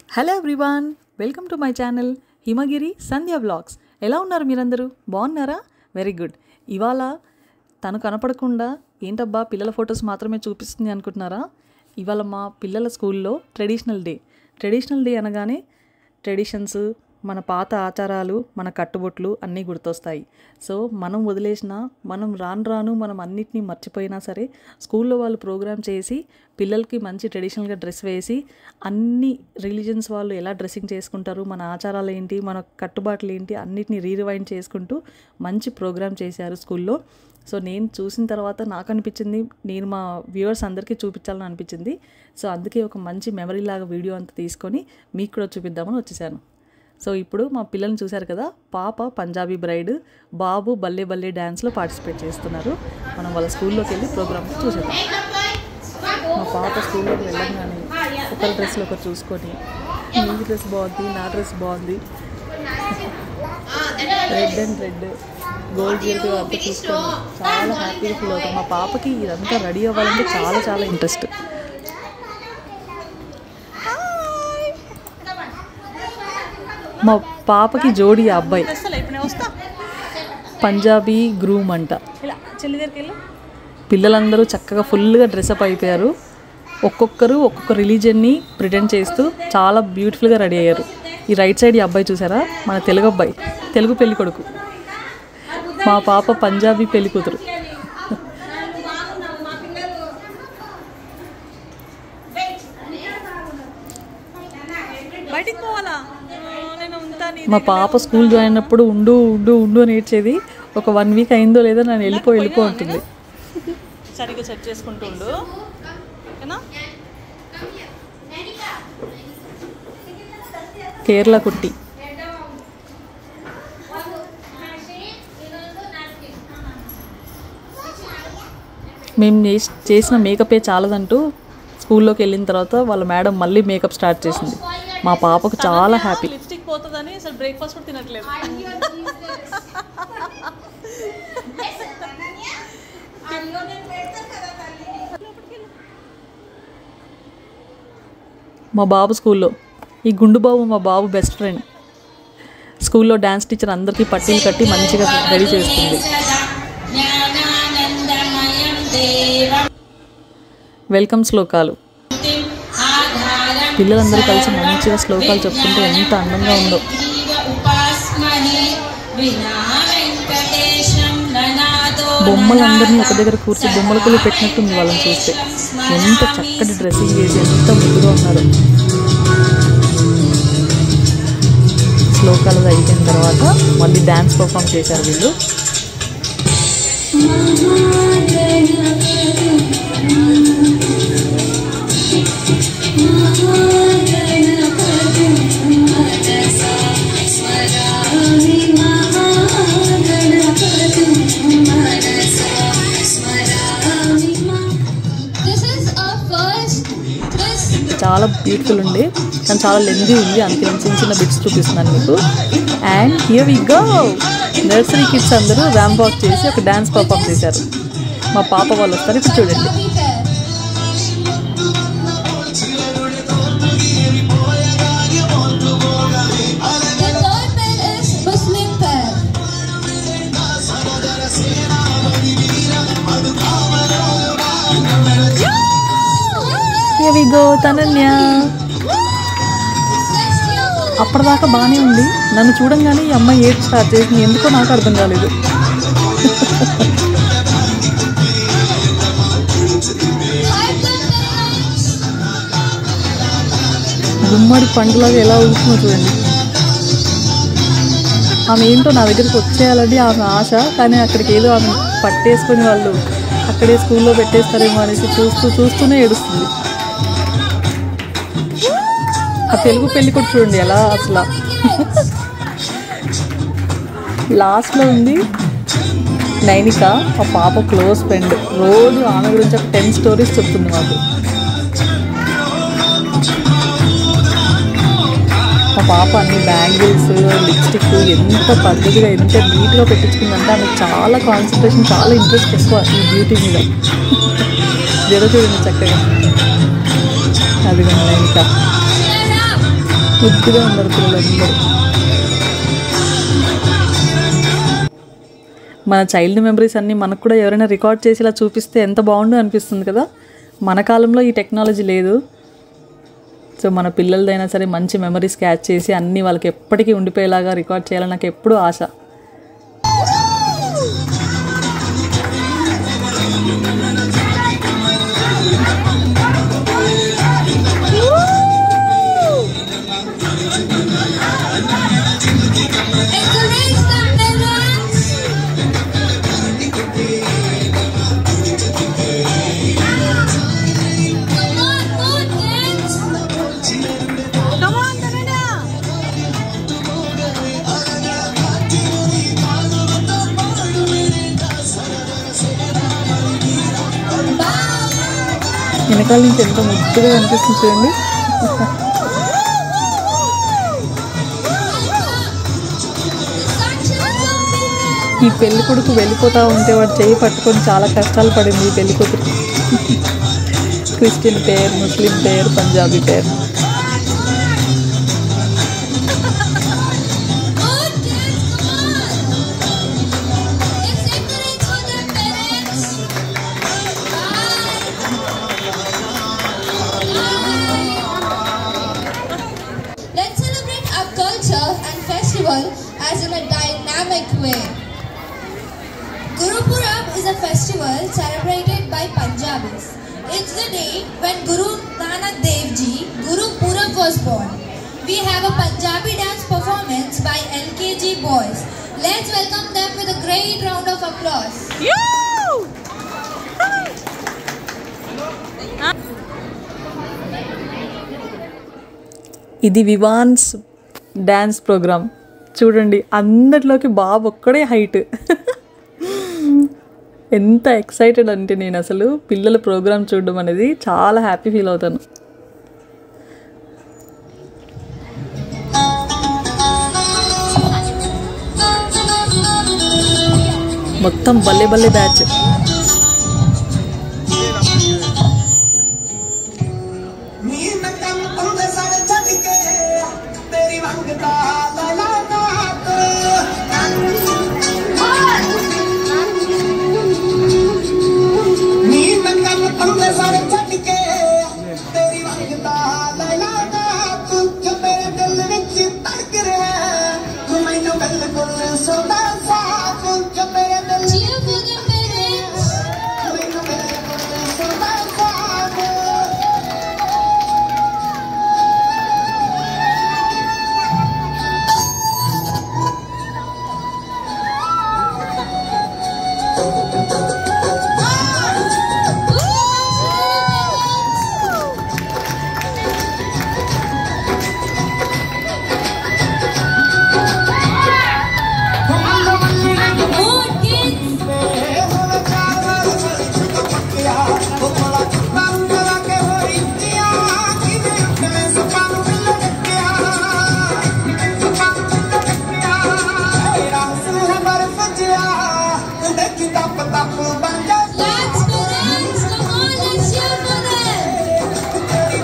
Hello everyone welcome to my channel Himagiri Sandhya vlogs ఎలా ఉన్నారు మీరందరూ బాగున్నారా వెరీ గుడ్ ఇవాళ తను కనపడకుండా ఏంటబ్బా పిల్లల ఫొటోస్ మాత్రమే చూపిస్తుంది అనుకుంటున్నారా ఇవాళ మా పిల్లల స్కూల్లో ట్రెడిషనల్ డే ట్రెడిషనల్ డే అనగానే ట్రెడిషన్స్ మన పాత ఆచారాలు మన కట్టుబొట్లు అన్నీ గుర్తొస్తాయి సో మనం వదిలేసిన మనం రాను రాను మనం అన్నిటినీ మర్చిపోయినా సరే స్కూల్లో వాళ్ళు ప్రోగ్రామ్ చేసి పిల్లలకి మంచి ట్రెడిషనల్గా డ్రెస్ వేసి అన్ని రిలీజన్స్ వాళ్ళు ఎలా డ్రెస్సింగ్ చేసుకుంటారు మన ఆచారాలు ఏంటి మన కట్టుబాట్లు ఏంటి అన్నిటిని రీరివైండ్ చేసుకుంటూ మంచి ప్రోగ్రామ్ చేశారు స్కూల్లో సో నేను చూసిన తర్వాత నాకు అనిపించింది నేను మా వ్యూవర్స్ అందరికీ చూపించాలని అనిపించింది సో అందుకే ఒక మంచి మెమరీ లాగా వీడియో అంతా తీసుకొని మీకు కూడా చూపిద్దామని వచ్చేసాను సో ఇప్పుడు మా పిల్లల్ని చూశారు కదా పాప పంజాబీ బ్రైడ్ బాబు బల్లే బల్లే డ్యాన్స్లో పార్టిసిపేట్ చేస్తున్నారు మనం వాళ్ళ స్కూల్లోకి వెళ్ళి ప్రోగ్రామ్ చూసేద్దాం మా పాప స్కూల్లోకి వెళ్ళంగానే ఒకరి డ్రెస్లో ఒకరు చూసుకొని నీ డ్రెస్ బాగుంది నా డ్రెస్ బాగుంది red and red gold jewellery అంతా చూసుకొని చాలా హ్యాపీగా ఫీల్ అవుతాం మా పాపకి ఇదంతా రెడీ అవ్వాలంటే చాలా చాలా ఇంట్రెస్ట్ మా పాపకి జోడి ఆ అబ్బాయి పంజాబీ గ్రూమ్ అంట పిల్లలందరూ చక్కగా ఫుల్గా డ్రెస్అప్ అయిపోయారు ఒక్కొక్కరు ఒక్కొక్క రిలీజియన్ని ప్రిటెండ్ చేస్తూ చాలా బ్యూటిఫుల్గా రెడీ అయ్యారు ఈ రైట్ సైడ్ ఈ అబ్బాయి చూసారా మన తెలుగు అబ్బాయి తెలుగు పెళ్లి కొడుకు మా పాప పంజాబీ పెళ్లి కూతురు బయటికి పోవాలా నేను ఉంటాను మా పాప స్కూల్ జాయిన్ అయినప్పుడు ఉండు ఉండు ఉండు అని ఏడ్చేది ఒక వన్ వీక్ అయిందో లేదో నన్ను వెళ్ళిపో వెళ్ళిపో ఉంటుంది సరిగ్గా సెట్ చేసుకుంటుండు ఓకేనా కేరళ కుట్టి మేము చేస్- చేసిన మేకపే చాలదంటూ స్కూల్లోకి వెళ్ళిన తర్వాత వాళ్ళ మేడం మళ్ళీ మేకప్ స్టార్ట్ చేసింది మా పాపకు చాలా హ్యాపీ లిప్స్టిక్ పోతుందని అసలు బ్రేక్ఫాస్ట్ కూడా తినట్లేదు మా బాబు స్కూల్లో ఈ గుండు బాబు మా బాబు బెస్ట్ ఫ్రెండ్ స్కూల్లో డ్యాన్స్ టీచర్ అందరికీ పట్టీలు కట్టి మంచిగా రెడీ చేస్తుంది జ్ఞానానందమయం దేవం వెల్కమ్ శ్లోకాలు పిల్లలందరూ కలిసి మంచిగా శ్లోకాలు చెప్పుకుంటే ఎంత అందంగా ఉందో జీవ ఉపాస్మహే వినా వెంకటేశం ననాదో బొమ్మలందరినీ ఒక దగ్గర కూర్చి బొమ్మల కొలు పెట్టినట్టుంది వాళ్ళని చూస్తే ఎంత చక్కటి డ్రెస్సింగ్ వేసి ఎంత ముద్దుగా ఉన్నారు శ్లోకాలు అయిపోయిన తర్వాత మళ్ళీ డ్యాన్స్ పర్ఫామ్ చేశారు వీళ్ళు This is our first this చాలా బ్యూటిఫుల్ ఉంది కానీ చాలా లెందీ ఉంది అందుకే నేను చిన్న చిన్న బిట్స్ చూపిస్తున్నాను మీకు and here we go nursery kids అందరూ ర్యాంప్ వాక్ చేసి ఒక డ్యాన్స్ పర్ఫామ్ చేశారు మా పాప వాళ్ళు వస్తారు ఇప్పుడు చూడండి Happy Fair. The third pair is Muslim pair. Here we go Tananya అప్పటిదాకా బాగానే ఉంది నన్ను చూడంగానే ఈ అమ్మాయి ఏడ్ స్టార్ట్ చేసింది ఎందుకో నాకు అర్థం కాలేదు Five pair గుమ్మడి పండులాగా ఎలా ఊరుతుందో చూడండి ఆమె ఏంటో నా దగ్గరికి వచ్చేయాలని ఆమె ఆశ కానీ అక్కడికి ఏదో ఆమె పట్టేసుకొని వాళ్ళు అక్కడే స్కూల్లో పెట్టేస్తారేమో అనేసి చూస్తూ చూస్తూనే ఏడుస్తుంది ఆ తెలుగు పెళ్లి కూడా చూడండి ఎలా అసలు లాస్ట్లో ఉంది నైనిక ఆ పాప క్లోజ్ ఫ్రెండ్ రోజు ఆమె గురించి ఒక టెన్ స్టోరీస్ చెప్తుంది మాకు మా పాప అన్ని బ్యాంగిల్స్ లిప్స్టిక్ ఎంత పద్ధతిగా ఎంత నీట్గా పెట్టించుకుందంటే ఆమెకు చాలా కాన్సన్ట్రేషన్ చాలా ఇంట్రెస్ట్ ఎక్కువ ఈ బ్యూటీ మీద జర చూడండి చక్కగా అది ఇంకా ముద్దుగా ఉన్నారు పిల్లలందరూ మన చైల్డ్ మెమరీస్ అన్నీ మనకు కూడా ఎవరైనా రికార్డ్ చేసి ఇలా చూపిస్తే ఎంత బాగుండు అనిపిస్తుంది కదా మన కాలంలో ఈ టెక్నాలజీ లేదు సో మన పిల్లలదైనా సరే మంచి మెమరీస్ క్యాచ్ చేసి అన్నీ వాళ్ళకి ఎప్పటికీ ఉండిపోయేలాగా రికార్డ్ చేయాలని నాకు ఎప్పుడూ ఆశ Encourage the parents. Come on, more kids. వెనకాల నుంచి ఎంత ముద్దుగా కనిపిస్తుంది చూడండి ఈ పెళ్లి కొడుకు వెళ్ళిపోతా ఉంటే వాడు చేయి పట్టుకొని చాలా కష్టాలు పడింది ఈ పెళ్లి కూతురు క్రిస్టియన్ పేరు ముస్లిం పేరు పంజాబీ పేరు More kids, come on. Let's encourage for the parents. Bye. Let's celebrate our culture and festival as in a dynamic way. Guru Purab is a festival celebrated by Punjabis. It's the day when Guru Nanak Dev Ji, Guru Purab was born. We have a Punjabi dance performance by LKG boys. Let's welcome them with a great round of applause. ఇది వివాన్స్ dance programme చూడండి అందరిలోకి బాబు ఒక్కడే height ఎంత excited అంటే నేను అసలు పిల్లల programme చూడడం అనేది చాలా హ్యాపీ ఫీల్ అవుతాను మొత్తం బల్లే బల్లే బ్యాచ్ ਨੀ ਮੈਂ ਕੰਮ ਪਾਉਂਦੇ ਸਾਰੇ ਛੱਡ ਕੇ ਤੇਰੀ ਰੰਗ ਦਾ ਲਾਲਾ ਨਾਕ ਨੀ ਮੈਂ ਕੰਮ ਪਾਉਂਦੇ ਸਾਰੇ ਛੱਡ ਕੇ ਤੇਰੀ ਰੰਗ ਦਾ ਲਾਲਾ ਨਾਕ ਜੋ ਮੇਰੇ ਦਿਲ ਵਿੱਚ ਧੜਕ ਰਿਹਾ ਤੂੰ ਮੈਨੂੰ ਬਿਲਕੁਲ ਸੋਦਾ ਸਾਫ ਜੋ ਮੇਰੇ ਦਿਲ Cheer for the parents. ਮੈਨੂੰ ਬਿਲਕੁਲ ਸੋਦਾ ਸਾਫ More kids. Let's parents. Come on, let's cheer for them.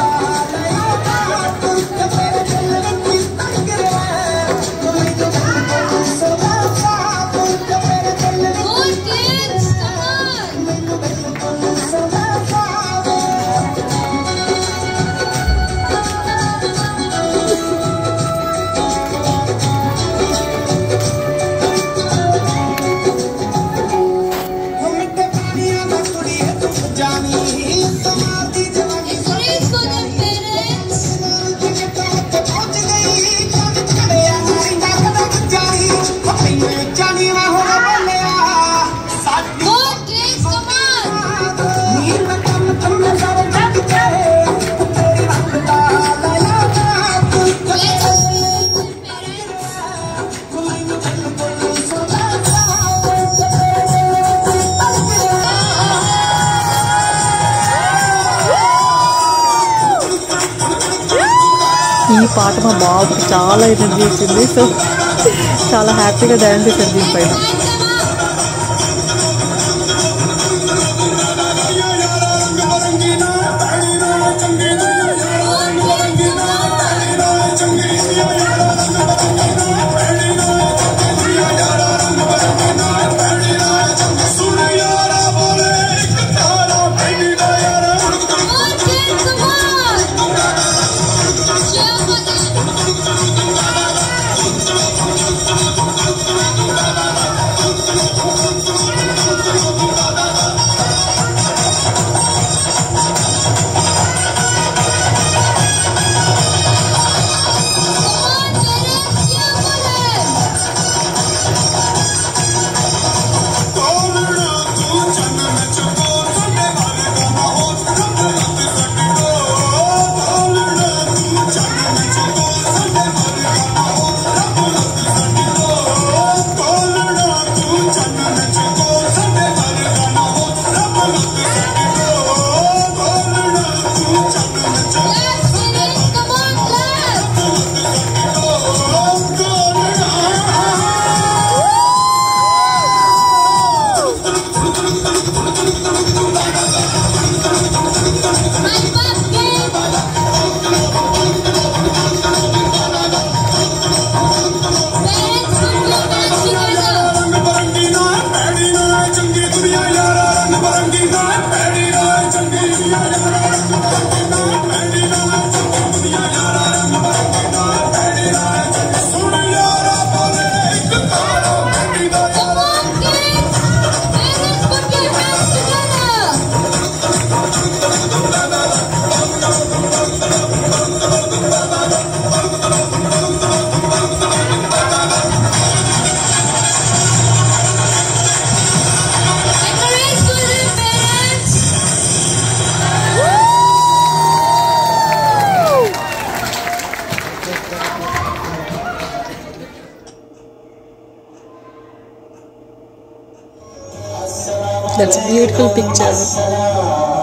More kids. Come on. Encourage for the parents. More kids. Come on. Let's cheer for the parents. ఈ పాట మా బాబుకి చాలా energy ఇచ్చింది so చాలా హ్యాపీగా డ్యాన్స్ చేశారు దీనిపైన More kids. Come on. Encourage good parents. That's a beautiful picture.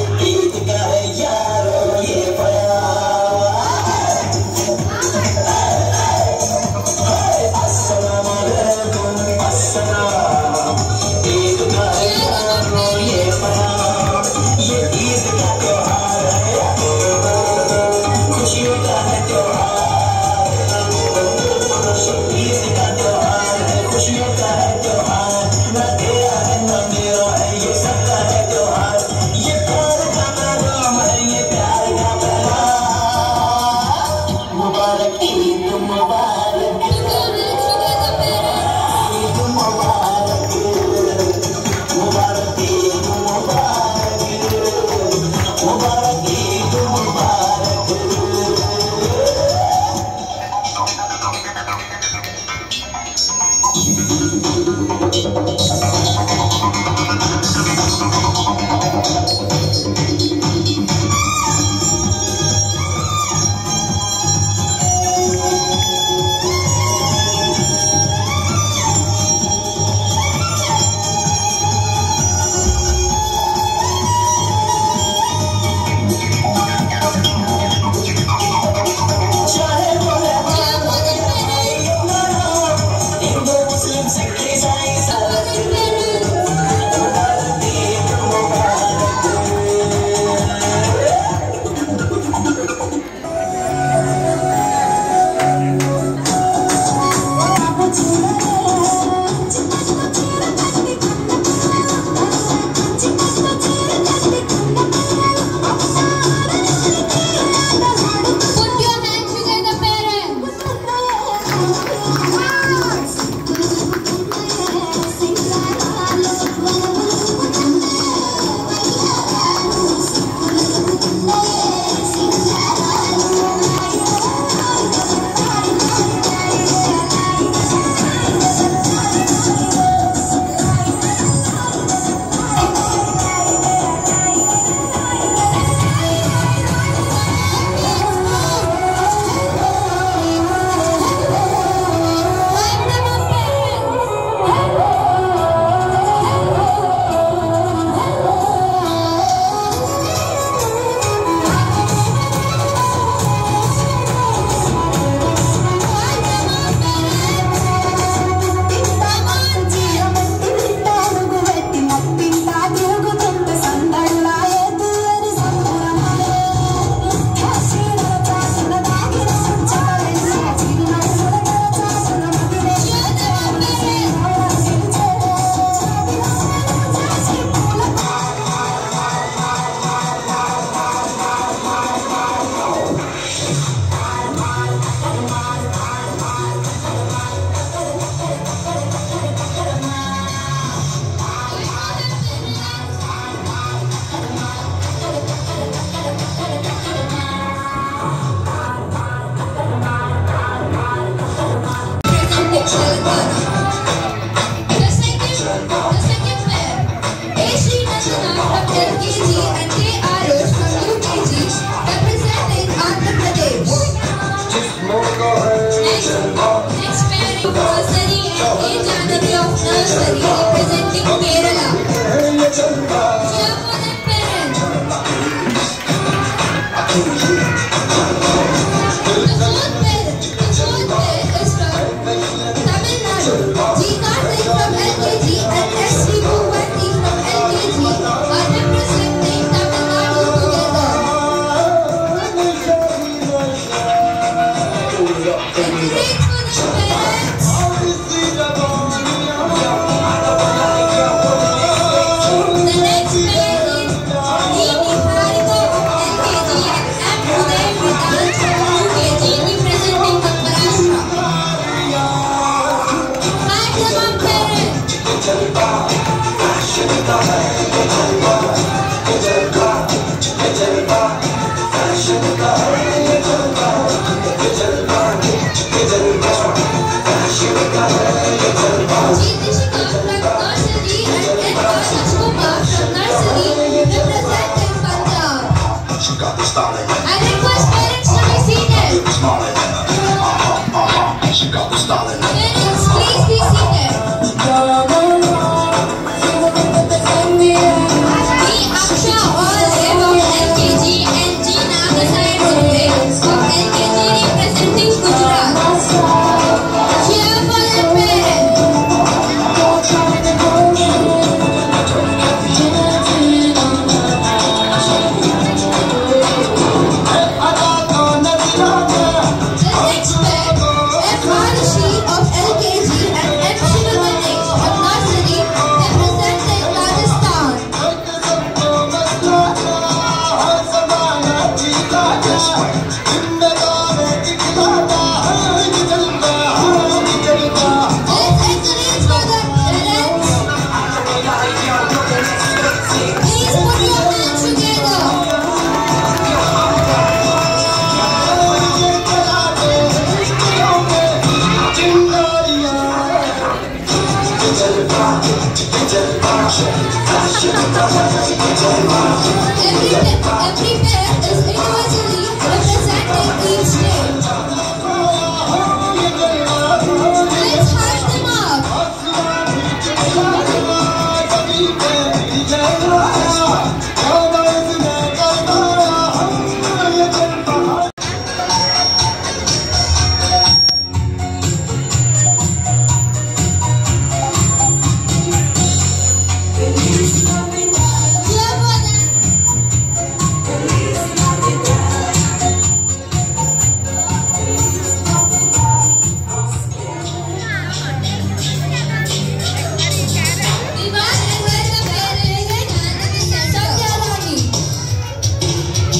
Put your hands together, parents. The second, the second pair, A. Srinathan from LKG and K. Arush from UKG, representing Andhra Pradesh. Next, next pairing, Nursery and A. Janaki of Nursery, representing Kerala. Cheer for them, parents. The fourth pair, the fourth pair is from Tamil Nadu. G. Karthik from LKG and S. Vibhuvanti from LKG are representing Tamil Nadu together. Encourage for them, parents. The next pair is D. Niharika of LKG and M. I request parents to be seated. Parents, please be seated. Me, Aksha, all from LKG and G Nagasai Rotwe of LKG representing Gujarat. Cheer for their parents. The next pair, F. Maharshi of LKG and M. Shivaganich of Nursery representing Rajasthan. Let's encourage for the parents. Please put your hands together. Every pair, every pair is individually representing each state. Let's hype them up. Cheer for them. We must invite the parents and the Satyarani.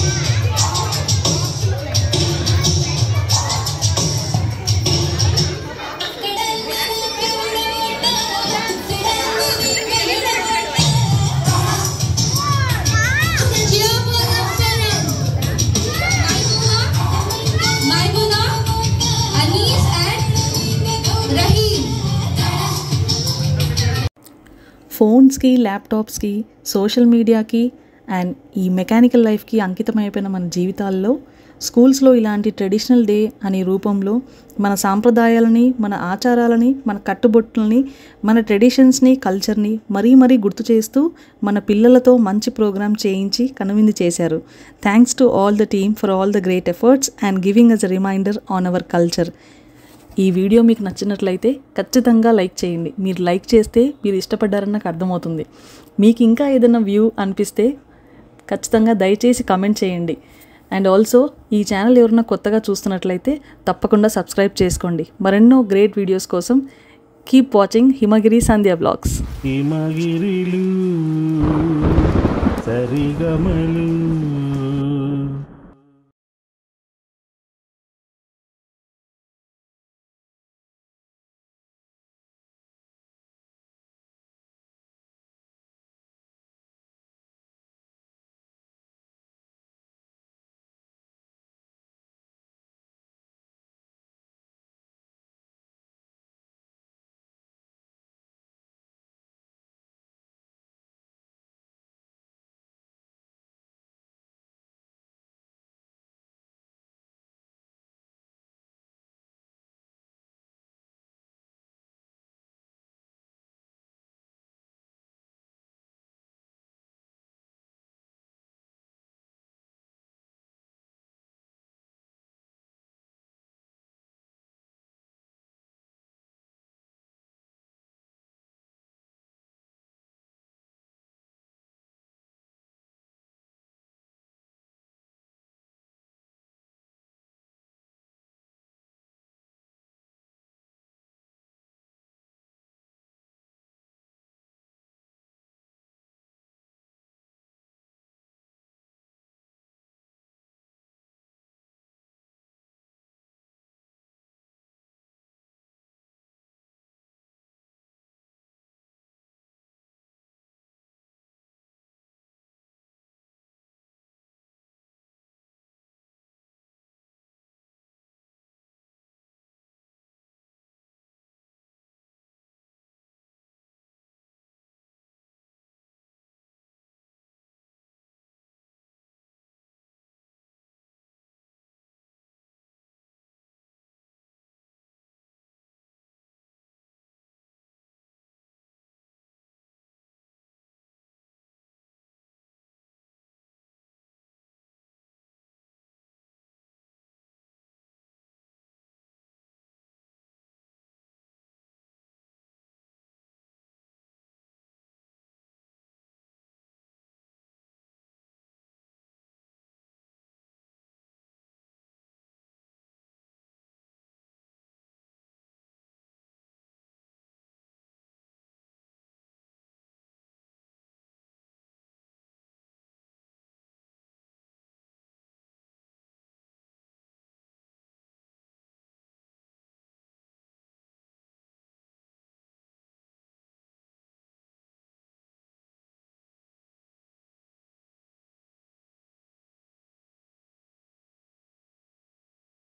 Cheer for the parents. Maimuna, Anis and Rahim. ఫోన్స్కి ల్యాప్టాప్స్కి social మీడియాకి and ఈ mechanical లైఫ్కి అంకితమైపోయిన మన జీవితాల్లో స్కూల్స్లో ఇలాంటి ట్రెడిషనల్ డే అనే రూపంలో మన సాంప్రదాయాలని మన ఆచారాలని మన కట్టుబొట్టుల్ని మన ట్రెడిషన్స్ని కల్చర్ని మరీ మరీ గుర్తు చేస్తూ మన పిల్లలతో మంచి ప్రోగ్రామ్ చేయించి కనువిందు చేశారు thanks to all the team for all the great efforts and giving us a reminder on our culture ఈ వీడియో మీకు నచ్చినట్లయితే ఖచ్చితంగా లైక్ చేయండి మీరు లైక్ చేస్తే మీరు ఇష్టపడ్డారని నాకు అర్థమవుతుంది మీకు ఇంకా ఏదైనా వ్యూ అనిపిస్తే ఖచ్చితంగా దయచేసి కమెంట్ చేయండి అండ్ ఆల్సో ఈ ఛానల్ ఎవరైనా కొత్తగా చూస్తున్నట్లయితే తప్పకుండా సబ్స్క్రైబ్ చేసుకోండి మరెన్నో గ్రేట్ వీడియోస్ కోసం keep watching Himagiri Sandhya blogs హిమగిరిలు సరిగమలు